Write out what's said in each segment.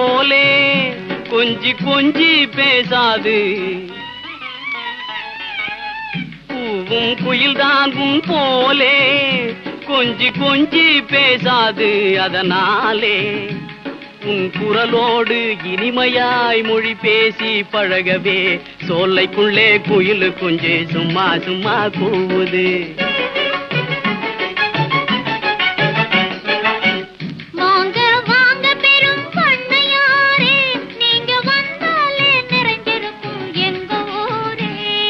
போலே கொஞ்சி கொஞ்சி பேசாது பூவும் குயில்தாங்கும் போலே கொஞ்சி கொஞ்சி பேசாது அதனாலே உன் குரலோடு இனிமையாய் மொழி பேசி பழகவே சோலைக்குள்ளே குயில் குஞ்சு சும்மா சும்மா கூவுது வாங்க வாங்க பெரும் பண்ணையாரே நீங்க வந்தாலே நிறைஞ்சிருக்கும் எங்க ஊரே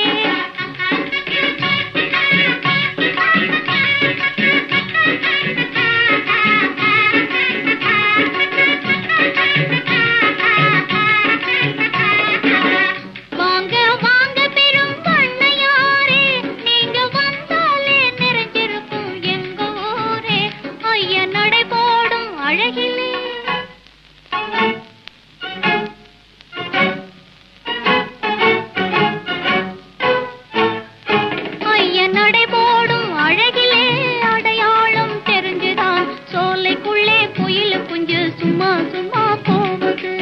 வாங்க வாங்க பெரும் பண்ணையாரே நீங்க வந்தாலே நிறைஞ்சிருக்கும் எங்க ஊரே ஐயா நடை போடும் அழகிலே ஐயா நடை போடும் அழகிலே அடையாளம் தெரிஞ்சுதான் சோலைக்குள்ளே குயில் குஞ்சு சும்மா சும்மா போகுது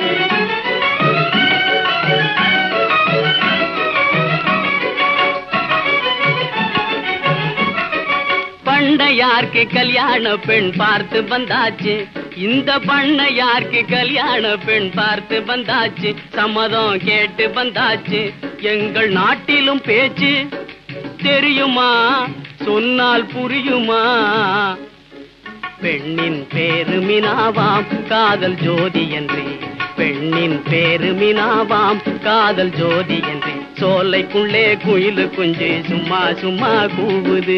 பண்ணையார்க்கு கல்யாண பெண் பார்த்து வந்தாச்சு இந்த பண்ணையார்க்கு கல்யாண பெண் பார்த்து வந்தாச்சு சம்மதம் கேட்டு வந்தாச்சு எங்கள் நாட்டிலும் பேச்சு தெரியுமா சொன்னால் புரியுமா பெண்ணின் பேரு மினாவாம் காதல் ஜோதி என்றே பெண்ணின் பேரு மினாவாம் காதல் ஜோதி என்றே சோலைக்குள்ளே குயிலு குஞ்சு சும்மா சும்மா கூவுது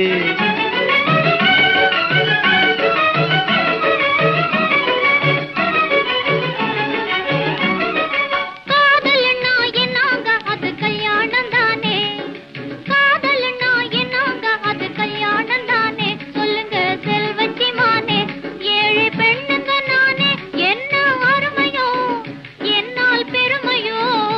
காதல்னா என்னாங்க அது கல்யாணம் தானே காதல்னா என்னாங்க அது கல்யாணம் தானே சொல்லுங்க செல்வச்சி மானே ஏழை பெண்ணுங்க நானே என்ன அருமையோ என்னால் பெருமையோ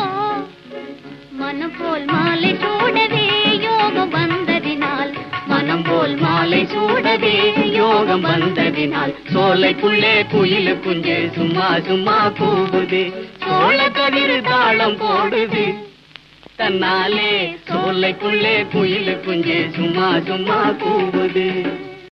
மனம் போல் மாலை சூடவே யோகம் வந்ததினால் மனம் போல் மாலை சூடவே யோகம் வந்ததினால் சோலைக்குள்ளே குயிலு குஞ்சு சும்மா சும்மா கூவுது சோழ கதிரு தாளம் போடுது தன்னாலே சோலைக்குள்ளே குயிலு குஞ்சு சும்மா சும்மா கூவுது